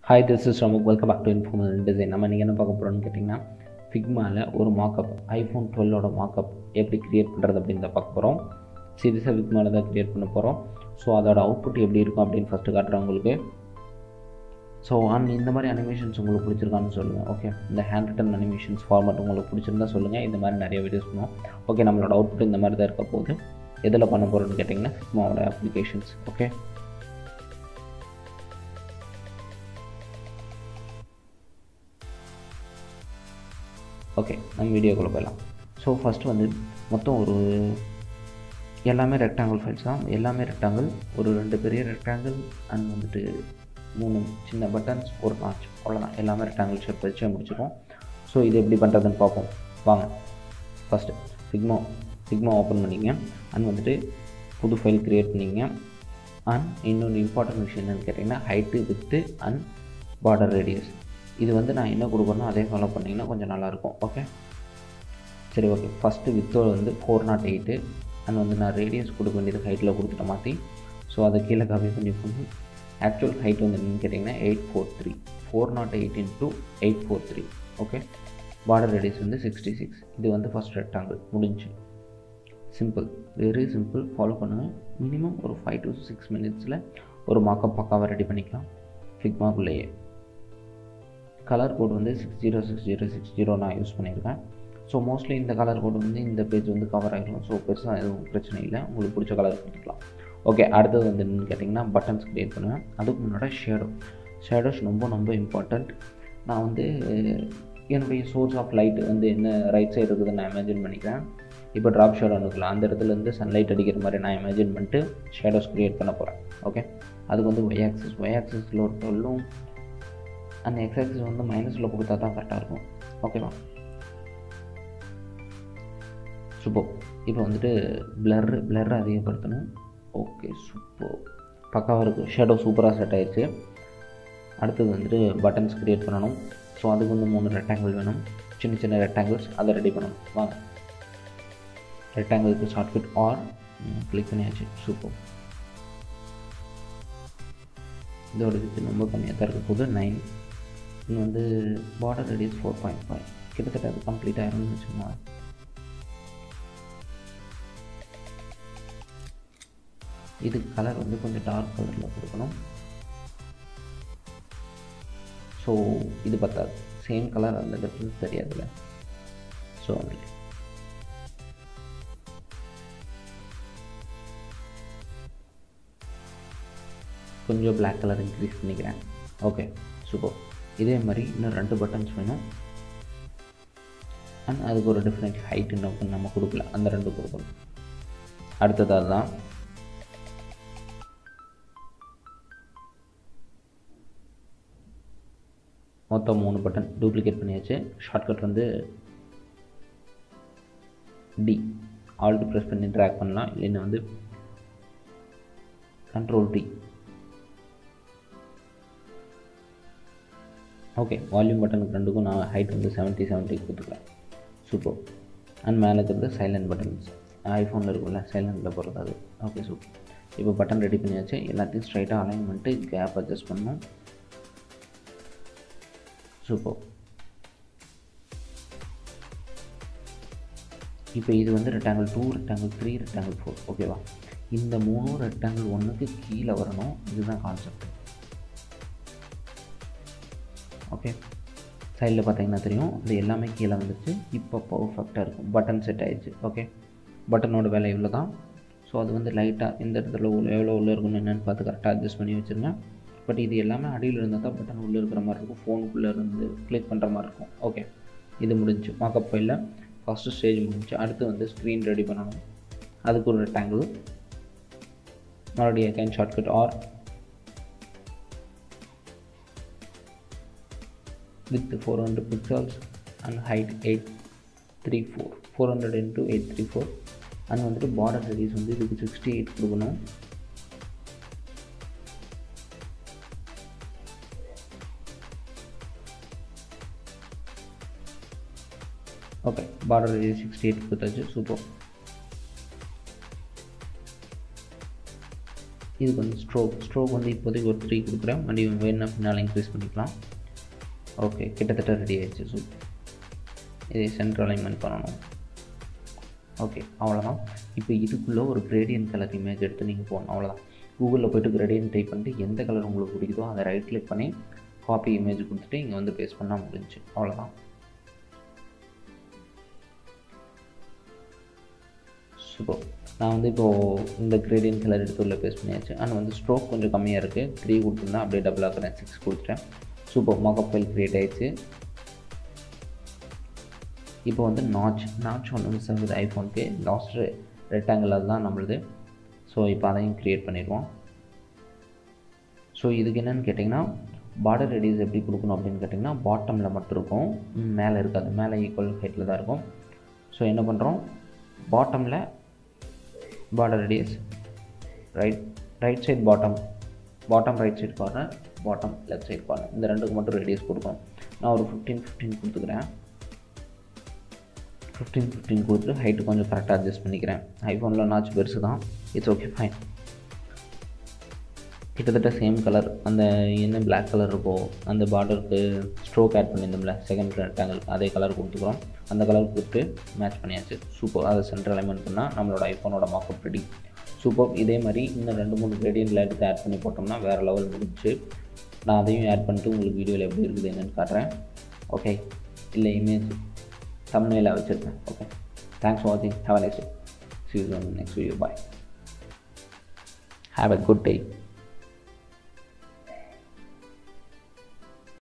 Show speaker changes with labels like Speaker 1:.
Speaker 1: hi this is ரமுக் welcome back to informal design நம்ம நீங்கள் என்ன பார்க்க போகிறோம்னு கேட்டிங்கன்னா ஃபிக்மாவில் ஒரு மாக்கப் ஐஃபோன் டுவெல்லோட மாக்கப் எப்படி க்ரியேட் பண்ணுறது அப்படின்றத பார்க்க போகிறோம் சீரியஸாக ஃபிக்மாவில் தான் க்ரியேட் பண்ண போகிறோம் ஸோ அதோட அவுட்புட் எப்படி இருக்கும் அப்படின்னு ஃபஸ்ட்டு காட்டுறேன் உங்களுக்கு ஸோ அண்ட் இந்த மாதிரி அனிமேஷன்ஸ் உங்களுக்கு பிடிச்சிருக்கான்னு சொல்லுங்கள் ஓகே இந்த ஹேண்ட் ரிட்டன் அனிமேஷன்ஸ் ஃபார்மேட் உங்களுக்கு பிடிச்சிருந்தா சொல்லுங்கள் இந்த மாதிரி நிறைய வீடியோஸ் பண்ணுவோம் ஓகே நம்மளோட அவுட்புட் இந்த மாதிரி தான் இருக்க போகுது எதில் பண்ண போகிறோன்னு கேட்டிங்கன்னா ஃபிக்மாவோட அப்ளிகேஷன்ஸ் ஓகே ஓகே நம்ம வீடியோக்குள்ளே போயிடலாம் ஸோ ஃபஸ்ட்டு வந்து மொத்தம் ஒரு எல்லாமே ரெக்டாங்கிள் ஃபைல்ஸ் தான் எல்லாமே ரெக்டாங்கிள் ஒரு ரெண்டு பெரிய ரெக்டாங்கிள் அண்ட் வந்துட்டு மூணு சின்ன பட்டன்ஸ் ஒரு நாச் அவ்வளோதான் எல்லாமே ரெக்டாங்கிள் ஷேப் வச்சு முடிச்சிருக்கோம் ஸோ இது எப்படி பண்ணுறதுன்னு பார்ப்போம் வாங்க ஃபஸ்ட்டு ஃபிக்மா ஃபிக்மா ஓப்பன் பண்ணிங்க அண்ட் வந்துட்டு புது ஃபைல் க்ரியேட் பண்ணிங்க அண்ட் இன்னொன்று இம்பார்ட்டன்ட் விஷயம் என்னென்னு கேட்டிங்கன்னா height width and border radius இது வந்து நான் என்ன கொடுக்கணும் அதே ஃபாலோ பண்ணிங்கன்னா கொஞ்சம் நல்லாயிருக்கும் ஓகே சரி ஓகே ஃபஸ்ட்டு வித்தோட வந்து ஃபோர் நாட் எயிட்டு அண்ட் வந்து நான் ரேடியஸ் கொடுக்க வேண்டியது ஹைட்டில் கொடுத்துட்ட மாற்றி ஸோ அதை கீழே காப்பி பண்ணி பண்ணி ஆக்சுவல் ஹைட் வந்து என்னன்னு கேட்டிங்கன்னா eight four three four not eight into eight four three okay border radius வந்து சிக்ஸ்டி சிக்ஸ் இது வந்து ஃபஸ்ட் ரெக்டாங்கிள் முடிஞ்சு சிம்பிள் வெரி சிம்பிள் ஃபாலோ பண்ணுங்கள் மினிமம் ஒரு ஃபைவ் டு சிக்ஸ் மினிட்ஸில் ஒரு மாக்கப் பக்காவாக ரெடி பண்ணிக்கலாம் ஃபிக்மாக்குள்ளேயே கலர் கோட் வந்து six zero six zero six zero நான் யூஸ் பண்ணியிருக்கேன் ஸோ மோஸ்ட்லி இந்த கலர் கோட் வந்து இந்த பேஜ் வந்து கவர் ஆகிடும் ஸோ பெருசாக எதுவும் பிரச்சனை இல்லை உங்களுக்கு பிடிச்ச கலர் கொடுத்துக்கலாம் ஓகே அடுத்தது வந்து என்னென்னு கேட்டிங்கன்னா பட்டன்ஸ் க்ரியேட் பண்ணுவேன் அதுக்கு முன்னாடி ஷேடோ ஷேடோஸ் ரொம்ப ரொம்ப இம்பார்ட்டண்ட் நான் வந்து என்னுடைய சோர்ஸ் ஆஃப் லைட் வந்து என்ன ரைட் சைடு இருக்குதுன்னு நான் இமேஜின் பண்ணிக்கிறேன் இப்போ ட்ராப் ஷேடோ இருக்குல்ல அந்த இடத்துலேருந்து சன்லைட் அடிக்கிற மாதிரி நான் இமேஜின் பண்ணிட்டு ஷேடோஸ் க்ரியேட் பண்ண போகிறேன் ஓகே அதுக்கு வந்து ஒய் ஆக்சஸ் ஒய் ஆக்சஸில் ஒரு டுவெல்லும் அந்த எக்ஸ் ஆக்சஸ் வந்து மைனஸில் கொடுத்தா தான் கரெக்டாக இருக்கும் ஓகேவா சூப்பர் இப்போ வந்துட்டு பிளர் பிளர் அதிகப்படுத்தணும் ஓகே சூப்பர் பக்காவாக இருக்குது ஷேடோ சூப்பராக செட் ஆயிடுச்சு அடுத்தது வந்துட்டு பட்டன்ஸ் க்ரியேட் பண்ணணும் ஸோ அதுக்கு வந்து மூணு ரெக்டாங்கிள் வேணும் சின்ன சின்ன ரெக்டாங்கிள்ஸ் அதை ரெடி பண்ணணும் வாங்க ரெக்டாங்கிளுக்கு ஷார்ட்கட் ஆர் கிளிக் பண்ணியாச்சு சூப்பர் இதோட இது ரொம்ப கம்மியாக தான் இருக்க போது நைன் இன்னும் வந்து border radius four point five கிட்டத்தட்ட அது கம்ப்ளீட் ஆயிரும்னு வச்சுக்கோங்க இது கலர் வந்து கொஞ்சம் டார்க் கலரில் கொடுக்கணும் ஸோ இது பத்தாது சேம் கலர் அந்த டிஃப்ரென்ஸ் தெரியாதுல்ல ஸோ அது கொஞ்சம் பிளாக் கலர் இன்க்ரீஸ் பண்ணிக்கிறேன் ஓகே சூப்பர் இதே மாதிரி இன்னும் ரெண்டு பட்டன்ஸ் வேணும் அண்ட் அதுக்கு ஒரு டிஃப்ரெண்ட் ஹைட் இன்னும் நம்ம கொடுக்கல அந்த ரெண்டு கொடுக்கணும் அடுத்ததாக தான் மொத்தம் மூணு பட்டன் டூப்ளிகேட் பண்ணியாச்சு ஷார்ட்கட் வந்து டி ஆல்ட் ப்ரெஸ் பண்ணி ட்ராக் பண்ணலாம் இல்லைன்னா வந்து கண்ட்ரோல் டி ஓகே வால்யூம் பட்டனுக்கு ரெண்டுக்கும் நான் ஹைட் வந்து செவன்ட்டி செவன்ட்டி கொடுத்துக்கிறேன் சூப்பர் அண்ட் மேலே இருக்கிறது சைலண்ட் பட்டன்ஸ் ஐஃபோனில் இருக்கும்ல சைலண்டில் போகிறது அது ஓகே சூப்பர் இப்போ பட்டன் ரெடி பண்ணியாச்சு எல்லாத்தையும் ஸ்ட்ரைட்டாக அலைன் பண்ணிட்டு கேப் அட்ஜஸ்ட் பண்ணணும் சூப்பர் இப்போ இது வந்து rectangle two rectangle three rectangle four ஓகேவா இந்த மூணும் ரெக்டாங்கிள் ஒன்றுக்கு கீழே வரணும் இதுதான் கான்செப்ட் ஓகே சைடில் பார்த்தீங்கன்னா தெரியும் அது எல்லாமே கீழே வந்துச்சு இப்போ பர்ஃபெக்டாக இருக்கும் பட்டன் செட் ஆகிடுச்சு ஓகே பட்டனோட வேலை இவ்வளோ தான் ஸோ அது வந்து லைட்டாக எந்த இடத்துல உள்ள எவ்வளோ உள்ளே இருக்கணும் என்னென்னு பார்த்து கரெக்டாக அட்ஜஸ்ட் பண்ணி வச்சுருங்க பட் இது எல்லாமே அடியில் இருந்தால் தான் பட்டன் உள்ளே இருக்கிற மாதிரி இருக்கும் ஃபோனுக்குள்ளே இருந்து கிளிக் பண்ணுற மாதிரி இருக்கும் ஓகே இது முடிஞ்சு மாக்கப் ஃபைலில் ஃபஸ்ட்டு ஸ்டேஜ் முடிஞ்சு அடுத்து வந்து ஸ்க்ரீன் ரெடி பண்ணணும் அதுக்கு ஒரு ரெக்டாங்கிள் மறுபடியும் can shortcut R with 400 pixels and height 834 400 into 834 and வந்துட்டு பார்டர் ரேடியஸ் வந்து இதுக்கு சிக்ஸ்டி எயிட் கொடுக்கணும் okay border radius sixty eight கொடுத்தாச்சு சூப்பர் இதுக்கு வந்து ஸ்ட்ரோக் ஸ்ட்ரோக் வந்து இப்போதைக்கு ஒரு த்ரீ கொடுக்குறேன் மறுபடியும் வேணும்னா பின்னால் இன்க்ரீஸ் பண்ணிக்கலாம் ஓகே கிட்டத்தட்ட ரெடி ஆயிடுச்சு ஸோ இதை சென்டர் அலைன்மெண்ட் பண்ணணும் ஓகே அவ்வளோதான் இப்போ இதுக்குள்ளே ஒரு கிரேடியன்ட் கலர் இமேஜ் எடுத்து நீங்கள் போகணும் அவ்வளோதான் கூகுளில் போய்ட்டு கிரேடியன்ட் டைப் பண்ணிட்டு எந்த கலர் உங்களுக்கு பிடிக்குதோ அதை ரைட் கிளிக் பண்ணி காப்பி இமேஜ் கொடுத்துட்டு இங்கே வந்து பேஸ்ட் பண்ணால் முடிஞ்சு அவ்வளோதான் சூப்பர் நான் வந்து இப்போது இந்த கிரேடியன்ட் கலர் எடுத்து உள்ள பேஸ்ட் பண்ணியாச்சு ஆனால் வந்து ஸ்ட்ரோக் கொஞ்சம் கம்மியாக இருக்குது த்ரீ கொடுத்துருந்தா அப்படியே டபுள் ஆக்குறேன் சிக்ஸ் கொடுத்துட்டேன் சூப்பர் மாக்கப் ஃபைல் க்ரியேட் ஆயிடுச்சு இப்போ வந்து நாச் நாச் ஒன்று மிஸ் ஆகுது ஐஃபோனுக்கு லாஸ்ட் ரெக்டாங்கிள் அதுதான் நம்மளுது ஸோ இப்போ அதையும் க்ரியேட் பண்ணிடுவோம் ஸோ இதுக்கு என்னென்னு கேட்டிங்கன்னா பார்டர் ரெடியூஸ் எப்படி கொடுக்கணும் அப்படின்னு கேட்டிங்கன்னா பாட்டமில் மட்டும் இருக்கும் மேலே இருக்காது மேலே ஈக்குவல் ஹைட்டில் தான் இருக்கும் ஸோ என்ன பண்ணுறோம் பாட்டமில் border radius right right side bottom bottom right side corner bottom left side corner இந்த ரெண்டுக்கு மட்டும் ரெடியூஸ் கொடுக்கணும் நான் ஒரு ஃபிஃப்டீன் ஃபிஃப்டீன் கொடுத்துக்கிறேன் ஃபிஃப்டீன் ஃபிஃப்டீன் கொடுத்துட்டு ஹைட்டு கொஞ்சம் கரெக்டாக அட்ஜஸ்ட் பண்ணிக்கிறேன் ஐஃபோனில் நாச்சு பெருசு தான் இட்ஸ் ஓகே ஃபைன் கிட்டத்தட்ட சேம் கலர் அந்த என்ன பிளாக் கலர் இருக்கோ அந்த பார்டருக்கு ஸ்ட்ரோக் ஆட் பண்ணியிருந்தோம்ல செகண்ட் ரெக்டாங்கிள் அதே கலர் கொடுத்துக்கிறோம் அந்த கலர் கொடுத்து மேட்ச் பண்ணியாச்சு சூப்பர் அதை சென்டர் அலைன்மெண்ட் பண்ணால் நம்மளோட ஐஃபோனோட மார்க்கப் ரெடி சூப்பர் இதே மாதிரி இன்னும் ரெண்டு மூணு கிரேடியன்ட் எடுத்து ஆட் பண்ணி போட்டோம்னா வேறு லெவல் முடிஞ்சு நான் அதையும் ஆட் பண்ணிட்டு உங்களுக்கு வீடியோவில் எப்படி இருக்குது என்னென்னு காட்டுறேன் ஓகே இல்லை இமேஜ் thumbnail வச்சுருக்கேன் ஓகே தேங்க்ஸ் ஃபார் வாட்சிங் have a next see you next video bye have a good day